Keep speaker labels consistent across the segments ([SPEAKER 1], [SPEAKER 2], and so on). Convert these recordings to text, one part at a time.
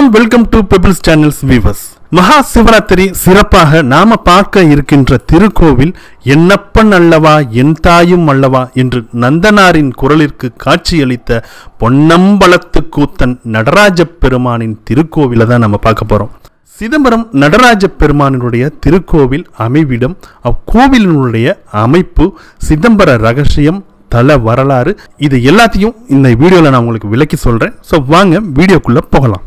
[SPEAKER 1] வணக்கம் welcome to Pebbles channels viewers Maha Shivaratri சிறப்பாக நாம பார்க்க இருக்கின்ற திருக்கோவில் என்னப்பன் அல்லவா என் தாயும் அல்லவா என்று நந்தனாரின் குரலிற்கு காட்சியளித்த பொன்னம்பலத்து கூத்தன் நடராஜ பெருமானின் திருக்கோவிலை தான் நம்ம பார்க்க போறோம் சிதம்பரம் நடராஜ பெருமானினுடைய திருக்கோவில் அமைவிடம் அக்கோவிலினுடைய அமைப்பு சிதம்பர ரகசியம் தல வரலாறு இது எல்லாத்தையும் இந்த வீடியோவில் நான் உங்களுக்கு விளக்கி சொல்கிறேன் ஸோ வாங்க வீடியோக்குள்ளே போகலாம்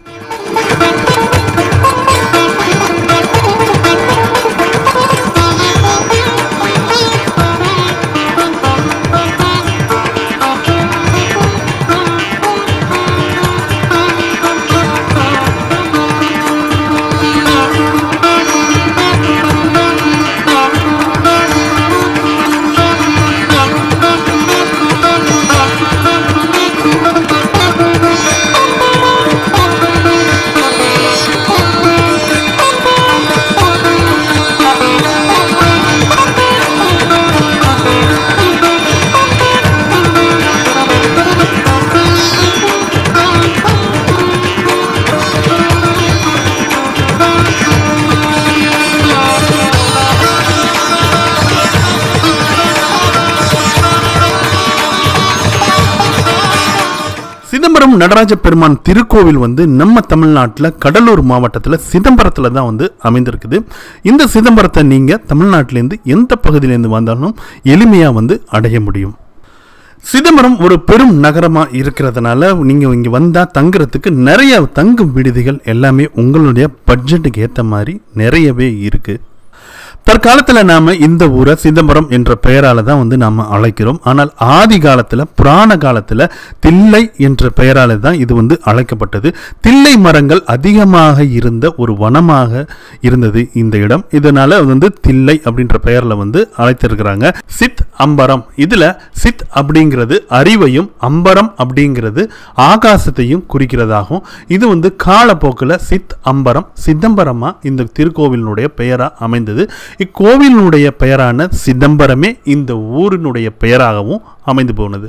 [SPEAKER 1] சிதம்பரம் நடராஜ பெருமான் திருக்கோவில் வந்து நம்ம தமிழ்நாட்டில் கடலூர் மாவட்டத்தில் சிதம்பரத்தில் தான் வந்து அமைந்திருக்குது இந்த சிதம்பரத்தை நீங்கள் தமிழ்நாட்டிலேருந்து எந்த பகுதியிலேருந்து வந்தாலும் எளிமையாக வந்து அடைய முடியும் சிதம்பரம் ஒரு பெரும் நகரமாக இருக்கிறதுனால நீங்கள் இங்கே வந்தால் தங்குறதுக்கு நிறைய தங்கும் விடுதிகள் எல்லாமே உங்களுடைய பட்ஜெட்டுக்கு ஏற்ற மாதிரி நிறையவே இருக்குது தற்காலத்தில் நாம இந்த ஊரை சிதம்பரம் என்ற பெயரால தான் வந்து நாம அழைக்கிறோம் ஆனால் ஆதி காலத்தில் புராண காலத்தில் தில்லை என்ற பெயரால தான் இது வந்து அழைக்கப்பட்டது தில்லை மரங்கள் அதிகமாக இருந்த ஒரு வனமாக இருந்தது இந்த இடம் இதனால வந்து தில்லை அப்படின்ற பெயர்ல வந்து அழைத்திருக்கிறாங்க சித் அம்பரம் இதுல சித் அப்படிங்கிறது அறிவையும் அம்பரம் அப்படிங்கிறது ஆகாசத்தையும் குறிக்கிறதாகும் இது வந்து காலப்போக்கில் சித் அம்பரம் சிதம்பரமா இந்த திருக்கோவிலினுடைய பெயரா அமைந்தது இக்கோவிலினுடைய பெயரான சிதம்பரமே இந்த ஊரினுடைய பெயராகவும் அமைந்து போனது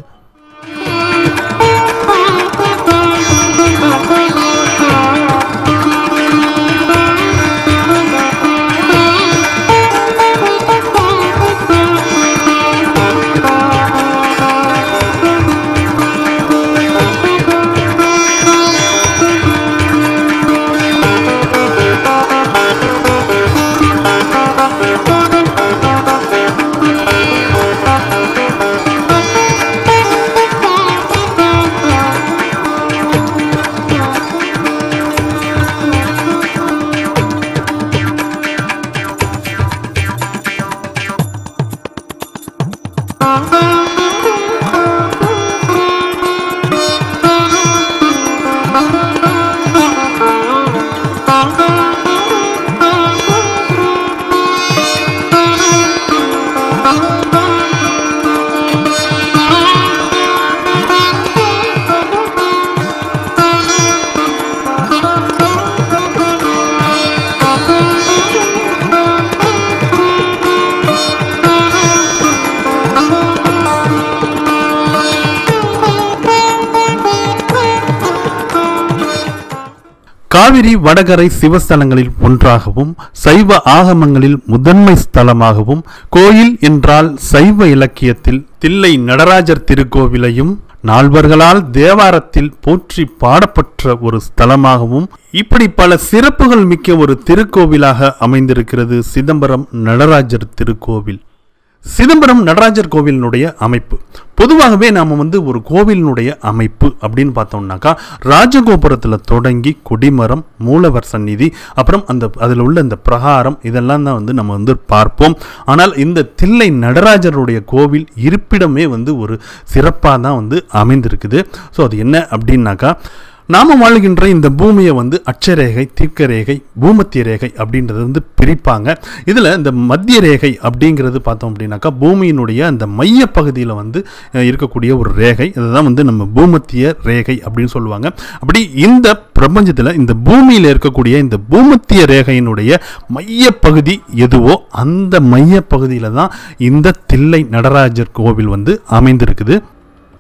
[SPEAKER 1] காவிரி வடகரை சிவஸ்தலங்களில் ஒன்றாகவும் சைவ ஆகமங்களில் முதன்மை ஸ்தலமாகவும் கோயில் என்றால் சைவ இலக்கியத்தில் தில்லை நடராஜர் திருக்கோவிலையும் நால்வர்களால் தேவாரத்தில் போற்றி பாடப்பட்ட ஒரு ஸ்தலமாகவும் இப்படி பல சிறப்புகள் மிக்க ஒரு திருக்கோவிலாக அமைந்திருக்கிறது சிதம்பரம் நடராஜர் திருக்கோவில் சிதம்பரம் நடராஜர் கோவிலினுடைய அமைப்பு பொதுவாகவே நாம் வந்து ஒரு கோவிலினுடைய அமைப்பு அப்படின்னு பார்த்தோம்னாக்கா ராஜகோபுரத்தில் தொடங்கி கொடிமரம் மூலவர் சந்நிதி அப்புறம் அந்த அதில் உள்ள இந்த பிரகாரம் இதெல்லாம் தான் வந்து நம்ம வந்து பார்ப்போம் ஆனால் இந்த தில்லை நடராஜருடைய கோவில் இருப்பிடமே வந்து ஒரு சிறப்பாக தான் வந்து அமைந்திருக்குது ஸோ அது என்ன அப்படின்னாக்கா நாம வாழ்கின்ற இந்த பூமியை வந்து அட்சரேகை தீர்க்கரேகை பூமத்திய ரேகை அப்படின்றது வந்து பிரிப்பாங்க இதில் இந்த மத்திய ரேகை அப்படிங்கிறது பார்த்தோம் அப்படின்னாக்கா பூமியினுடைய அந்த மைய பகுதியில் வந்து அஹ், இருக்கக்கூடிய ஒரு ரேகை இதுதான் வந்து நம்ம பூமத்திய ரேகை அப்படின்னு சொல்லுவாங்க அப்படி இந்த பிரபஞ்சத்தில் இந்த பூமியில் இருக்கக்கூடிய இந்த பூமத்திய ரேகையினுடைய மைய பகுதி எதுவோ அந்த மைய பகுதியில் தான் இந்த தில்லை நடராஜர் கோவில் வந்து அமைந்திருக்குது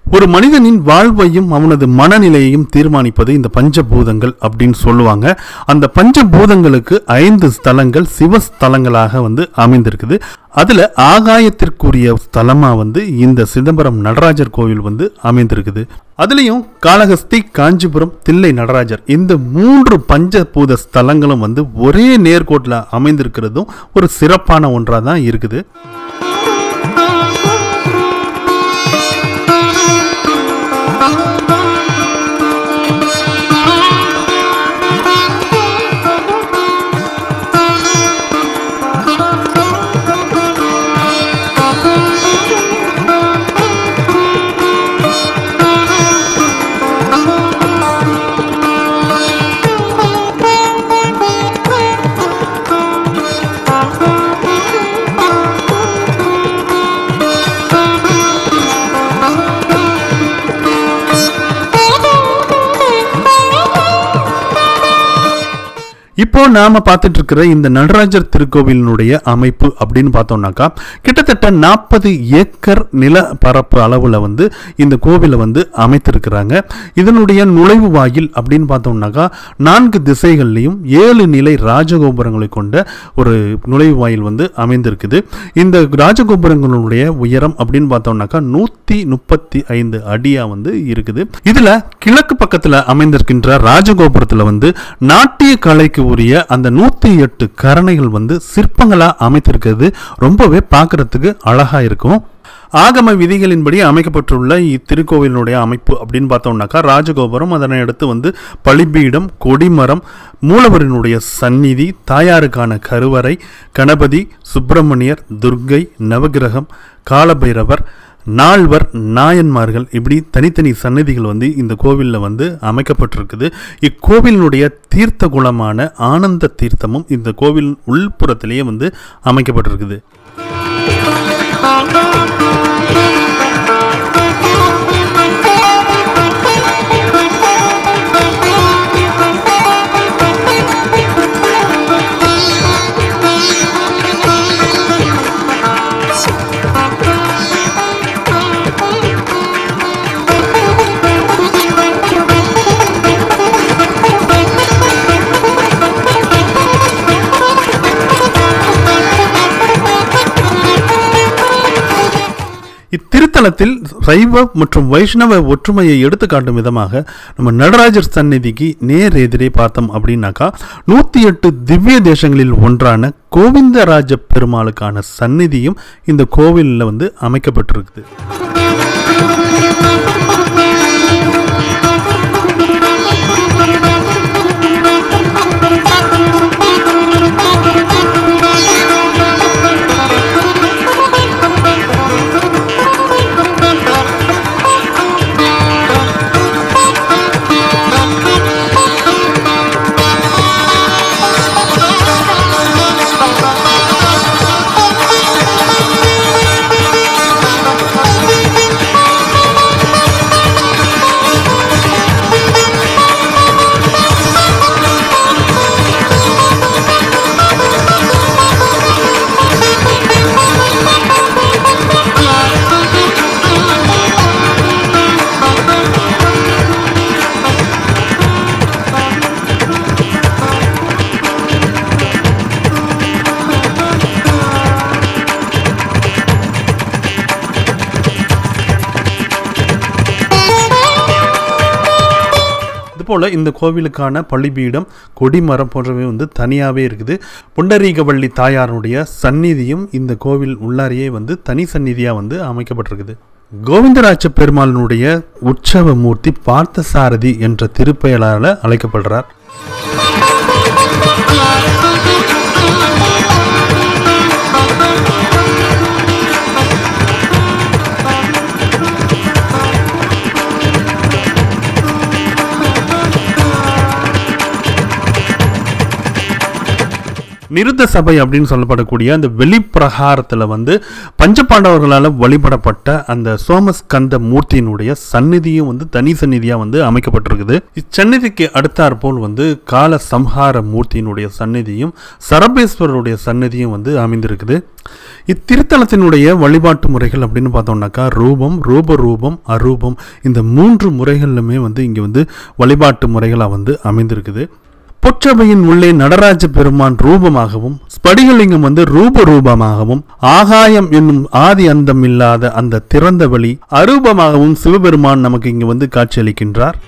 [SPEAKER 1] ஒரு மனிதனின் வாழ்வையும் அவனது மனநிலையையும் தீர்மானிப்பது இந்த பஞ்சபூதங்கள் அப்படின்னு சொல்லுவாங்க அந்த பஞ்சபூதங்களுக்கு ஐந்து ஸ்தலங்கள் சிவஸ்தலங்களாக வந்து அமைந்திருக்குது அதுல ஆகாயத்திற்குரிய ஸ்தலமா வந்து இந்த சிதம்பரம் நடராஜர் கோவில் வந்து அமைந்திருக்குது அதுலயும் காளஹஸ்தி காஞ்சிபுரம் தில்லை நடராஜர் இந்த மூன்று பஞ்சபூத ஸ்தலங்களும் வந்து ஒரே நேர்கோட்டில் அமைந்திருக்கிறதும் ஒரு சிறப்பான ஒன்றாக தான் இருக்குது இப்போ நாம பார்த்துட்டு இருக்கிற இந்த நடராஜர் திருக்கோவிலினுடைய அமைப்பு அப்படின்னு பார்த்தோம்னாக்கா கிட்டத்தட்ட நாற்பது ஏக்கர் நில பரப்பு அளவுல வந்து இந்த கோவிலை வந்து அமைத்திருக்கிறாங்க இதனுடைய நுழைவு வாயில் அப்படின்னு பார்த்தோம்னாக்கா நான்கு திசைகள்லையும் ஏழு நிலை ராஜகோபுரங்களை கொண்ட ஒரு நுழைவு வாயில் வந்து அமைந்திருக்குது இந்த ராஜகோபுரங்களுடைய உயரம் அப்படின்னு பார்த்தோம்னாக்கா நூத்தி முப்பத்தி ஐந்து அடியா வந்து இருக்குது இதுல கிழக்கு பக்கத்துல அமைந்திருக்கின்ற ராஜகோபுரத்துல வந்து நாட்டிய கலைக்கு உரிய அந்த நூத்தி எட்டு கரணைகள் வந்து சிற்பங்களா அமைத்திருக்கிறது ரொம்பவே பார்க்கறதுக்கு அழகா இருக்கும் ஆகம விதிகளின்படி அமைக்கப்பட்டுள்ள இத்திருக்கோவிலினுடைய அமைப்பு அப்படின்னு பார்த்தோம்னாக்கா ராஜகோபுரம் அதனை அடுத்து வந்து பலிபீடம் கொடிமரம் மூலவரினுடைய சந்நிதி தாயாருக்கான கருவறை கணபதி சுப்பிரமணியர் துர்க்கை நவகிரகம் காலபைரவர் நால்வர் நாயன்மார்கள் இப்படி தனித்தனி சன்னதிகள் வந்து இந்த கோவிலில் வந்து அமைக்கப்பட்டிருக்குது இக்கோவிலினுடைய தீர்த்த குலமான ஆனந்த தீர்த்தமும் இந்த கோவில் உள்புறத்திலேயே வந்து அமைக்கப்பட்டிருக்குது இத்திருத்தலத்தில் சைவ மற்றும் வைஷ்ணவ ஒற்றுமையை எடுத்துக்காட்டும் விதமாக நம்ம நடராஜர் சந்நிதிக்கு நேர் எதிரே பார்த்தோம் அப்படின்னாக்கா நூத்தி எட்டு திவ்ய தேசங்களில் ஒன்றான கோவிந்தராஜ பெருமாளுக்கான சந்நிதியும் இந்த கோவிலில் வந்து அமைக்கப்பட்டிருக்குது இதுபோல் இந்த கோவிலுக்கான பள்ளிபீடம் கொடிமரம் போன்றவை வந்து தனியாகவே இருக்குது புண்டரீகவள்ளி தாயாருடைய சந்நிதியும் இந்த கோவில் உள்ளாரியே வந்து தனி சந்நிதியாக வந்து அமைக்கப்பட்டிருக்குது கோவிந்தராஜ பெருமாளினுடைய உற்சவ மூர்த்தி பார்த்தசாரதி என்ற திருப்பெயரால் அழைக்கப்படுறார் நிருத்த சபை அப்படின்னு சொல்லப்படக்கூடிய அந்த வெளிப்பிரகாரத்தில் வந்து பஞ்சபாண்டவர்களால் வழிபடப்பட்ட அந்த சோமஸ்கந்த மூர்த்தியினுடைய சந்நிதியும் வந்து தனி சந்நிதியாக வந்து அமைக்கப்பட்டிருக்குது இச்சந்நிதிக்கு அடுத்தாற்போல் வந்து கால சம்ஹார மூர்த்தியினுடைய சந்நிதியும் சரபேஸ்வரருடைய சந்நிதியும் வந்து அமைந்திருக்குது இத்திருத்தலத்தினுடைய வழிபாட்டு முறைகள் அப்படின்னு பார்த்தோம்னாக்கா ரூபம் ரூப ரூபம் அரூபம் இந்த மூன்று முறைகளிலுமே வந்து இங்கே வந்து வழிபாட்டு முறைகளாக வந்து அமைந்திருக்குது பொற்றபையின் உள்ளே நடராஜ பெருமான் ரூபமாகவும் ஸ்படிகலிங்கம் வந்து ரூப ரூபமாகவும் ஆகாயம் என்னும் ஆதி அந்தம் இல்லாத அந்த திறந்த வழி அரூபமாகவும் சிவபெருமான் நமக்கு இங்கு வந்து காட்சியளிக்கின்றார்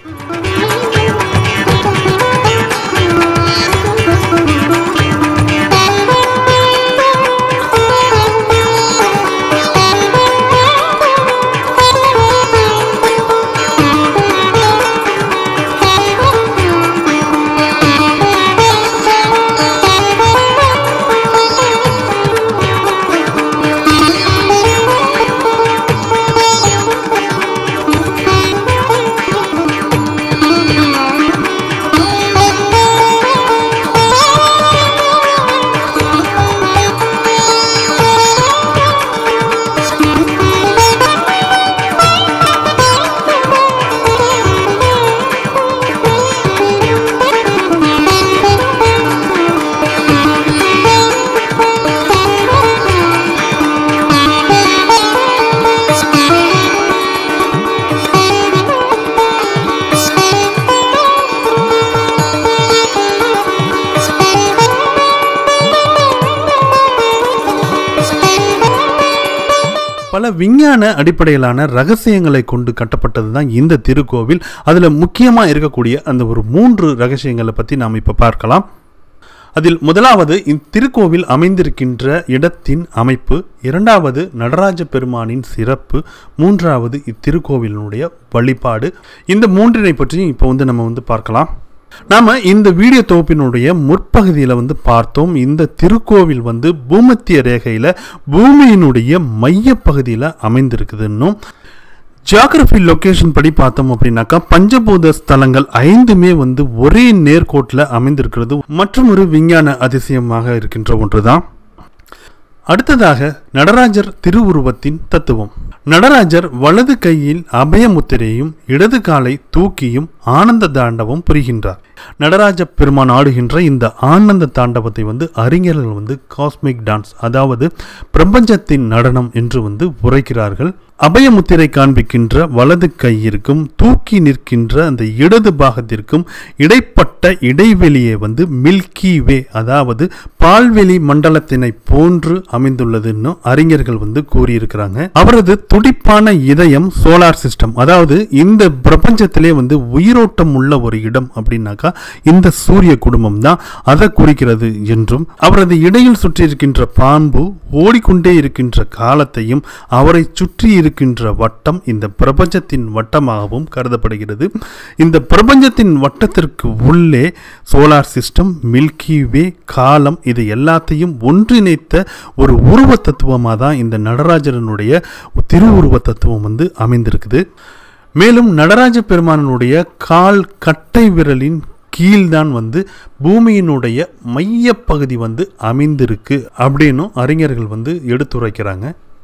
[SPEAKER 1] பல விஞ்ஞான அடிப்படையிலான ரகசியங்களை கொண்டு கட்டப்பட்டது தான் இந்த திருக்கோவில் அதில் முக்கியமாக இருக்கக்கூடிய அந்த ஒரு மூன்று ரகசியங்களை பற்றி நாம் இப்போ பார்க்கலாம் அதில் முதலாவது இத்திருக்கோவில் அமைந்திருக்கின்ற இடத்தின் அமைப்பு இரண்டாவது நடராஜ பெருமானின் சிறப்பு மூன்றாவது இத்திருக்கோவிலினுடைய வழிபாடு இந்த மூன்றினை பற்றியும் இப்போ வந்து நம்ம வந்து பார்க்கலாம் நாம இந்த வீடியோ தொகுப்பினுடைய முற்பகுதியில் வந்து பார்த்தோம் இந்த திருக்கோவில் வந்து பூமத்திய ரேகையில் பூமியினுடைய மையப்பகுதியில் அமைந்திருக்குதுன்னும் ஜியாகிரபி லொகேஷன் படி பார்த்தோம் அப்படின்னாக்கா பஞ்சபூத ஸ்தலங்கள் ஐந்துமே வந்து ஒரே நேர்கோட்டில் அமைந்திருக்கிறது மற்றும் ஒரு விஞ்ஞான அதிசயமாக இருக்கின்ற ஒன்றுதான் அடுத்ததாக நடராஜர் திருவுருவத்தின் தத்துவம் நடராஜர் வலது கையில் அபயமுத்திரையும் இடது காலை தூக்கியும் ஆனந்த தாண்டவம் புரிகின்றார் நடராஜ பெருமான் ஆடுகின்ற இந்த ஆனந்த தாண்டவத்தை வந்து அறிஞர்கள் வந்து காஸ்மிக் டான்ஸ் அதாவது பிரபஞ்சத்தின் நடனம் என்று வந்து உரைக்கிறார்கள் அபயமுத்திரை காண்பிக்கின்ற வலது கையிற்கும் தூக்கி நிற்கின்ற அந்த இடது பாகத்திற்கும் இடைப்பட்ட இடைவெளியை வந்து மில்கி வே அதாவது பால்வெளி மண்டலத்தினை போன்று அமைந்துள்ளதுன்னு அறிஞர்கள் வந்து கூறியிருக்கிறாங்க அவரது துடிப்பான இதயம் சோலார் சிஸ்டம் அதாவது இந்த பிரபஞ்சத்திலே வந்து உயிரோட்டம் உள்ள ஒரு இடம் அப்படின்னாக்கா இந்த சூரிய குடும்பம் தான் அதை குறிக்கிறது என்றும் அவரது இடையில் சுற்றி இருக்கின்ற பாம்பு ஓடிக்கொண்டே இருக்கின்ற காலத்தையும் அவரை சுற்றி இருக்கின்ற வட்டம் இந்த பிரபஞ்சத்தின் வட்டமாகவும் கருதப்படுகிறது இந்த பிரபஞ்சத்தின் வட்டத்திற்கு உள்ளே சோலார் சிஸ்டம் மில்கி வே காலம் இது எல்லாத்தையும் ஒன்றிணைத்த ஒரு உருவ தத்துவமாக தான் இந்த நடராஜரனுடைய திருவுருவ தத்துவம் வந்து அமைந்திருக்குது மேலும் நடராஜ பெருமானனுடைய கால் கட்டை விரலின் கீழ்தான் வந்து பூமியினுடைய மையப்பகுதி வந்து அமைந்திருக்கு அப்படின்னும் அறிஞர்கள் வந்து எடுத்துரைக்கிறாங்க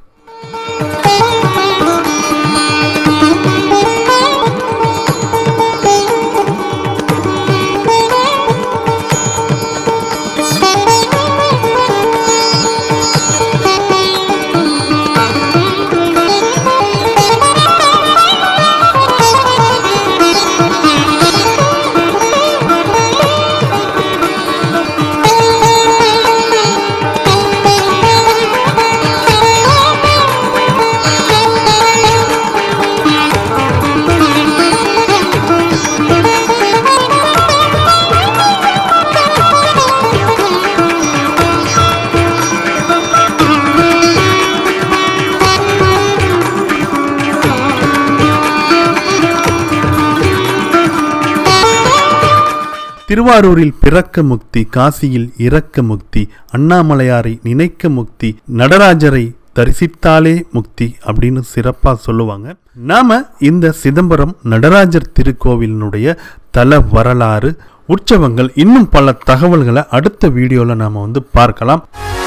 [SPEAKER 1] திருவாரூரில் பிறக்க முக்தி காசியில் இறக்க முக்தி அண்ணாமலையாரை நினைக்க முக்தி நடராஜரை தரிசித்தாலே முக்தி அப்படின்னு சிறப்பாக சொல்லுவாங்க நாம இந்த சிதம்பரம் நடராஜர் திருக்கோவிலினுடைய தல வரலாறு உற்சவங்கள் இன்னும் பல தகவல்களை அடுத்த வீடியோவில் நாம் வந்து பார்க்கலாம்